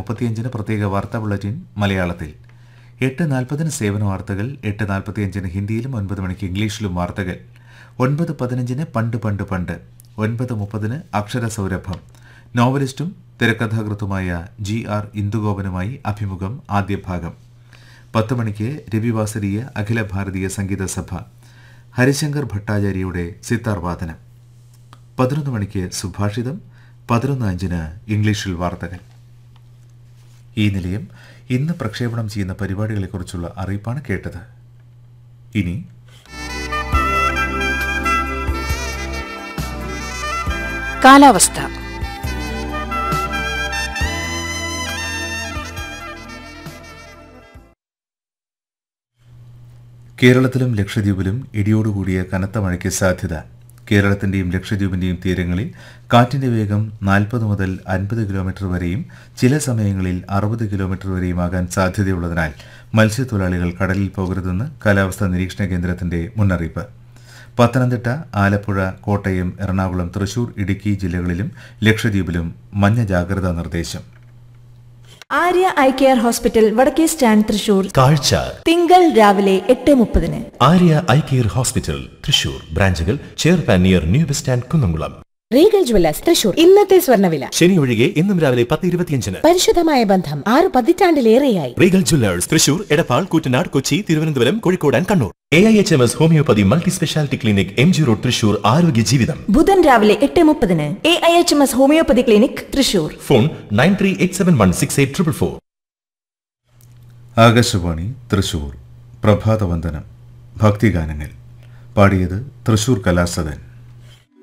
മുപ്പത്തിയഞ്ചിന് പ്രത്യേക വാർത്താ ബുള്ളറ്റിൻ മലയാളത്തിൽ എട്ട് നാൽപ്പതിന് സേവന വാർത്തകൾ എട്ട് നാൽപ്പത്തിയഞ്ചിന് ഹിന്ദിയിലും ഒൻപത് മണിക്ക് ഇംഗ്ലീഷിലും വാർത്തകൾ ഒൻപത് പതിനഞ്ചിന് പണ്ട് പണ്ട് പണ്ട് ഒൻപത് മുപ്പതിന് അക്ഷരസൗരഭം നോവലിസ്റ്റും തിരക്കഥാകൃത്തുമായ ജി ആർ ഇന്ദുഗോപനുമായി അഭിമുഖം ആദ്യ ഭാഗം പത്ത് മണിക്ക് രവിവാസരീയ അഖില ഭാരതീയ സംഗീത സഭ ഹരിശങ്കർ ഭട്ടാചാര്യയുടെ സിത്താർ വാദനം പതിനൊന്ന് മണിക്ക് സുഭാഷിതം പതിനൊന്ന് അഞ്ചിന് ഇംഗ്ലീഷിൽ വാർത്തകൾ ഈ നിലയം ഇന്ന് പ്രക്ഷേപണം ചെയ്യുന്ന പരിപാടികളെക്കുറിച്ചുള്ള അറിയിപ്പാണ് കേട്ടത് ഇനി കാലാവസ്ഥ കേരളത്തിലും ലക്ഷദ്വീപിലും ഇടിയോടുകൂടിയ കനത്ത മഴയ്ക്ക് സാധ്യത കേരളത്തിന്റെയും ലക്ഷദ്വീപിന്റെയും തീരങ്ങളിൽ കാറ്റിന്റെ വേഗം നാൽപ്പത് മുതൽ അൻപത് കിലോമീറ്റർ വരെയും ചില സമയങ്ങളിൽ അറുപത് കിലോമീറ്റർ വരെയുമാകാൻ സാധ്യതയുള്ളതിനാൽ മത്സ്യത്തൊഴിലാളികൾ കടലിൽ പോകരുതെന്ന് കാലാവസ്ഥാ നിരീക്ഷണ കേന്ദ്രത്തിന്റെ മുന്നറിയിപ്പ് പത്തനംതിട്ട ആലപ്പുഴ കോട്ടയം എറണാകുളം തൃശൂർ ഇടുക്കി ജില്ലകളിലും ലക്ഷദ്വീപിലും മഞ്ഞ ജാഗ്രതാ നിർദ്ദേശം ആര്യ ഐ കെയർ ഹോസ്പിറ്റൽ വടക്കേ സ്റ്റാൻഡ് തൃശൂർ കാഴ്ച തിങ്കൾ രാവിലെ എട്ട് മുപ്പതിന് Arya eye care hospital Thrissur ബ്രാഞ്ചുകൾ ചെയർപാൻ near new bus stand Kunnamkulam Regal jewellers Thrissur ഇന്നത്തെ സ്വർണ്ണവില ശനി ഒഴികെ ഇന്നും രാവിലെ പത്ത് ഇരുപത്തിയഞ്ചിന് പരിശുദ്ധമായ ബന്ധം ആറ് പതിറ്റാണ്ടിലേറെയായി Regal jewellers Thrissur Edappal Koottanad Kochi Thiruvananthapuram Kozhikode and Kannur A I H M S homeopathy multi speciality clinic M G road Thrissur ആരോഗ്യ ജീവിതം ബുധൻ രാവിലെ എട്ട് മുപ്പതിന് A I H M S homeopathy clinic Thrissur phone nine three eight seven one six eight triple four Akashvani Thrissur പ്രഭാതവന്ദനം ഭക്തിഗാനങ്ങൾ പാടിയത് തൃശൂർ കലാസദൻ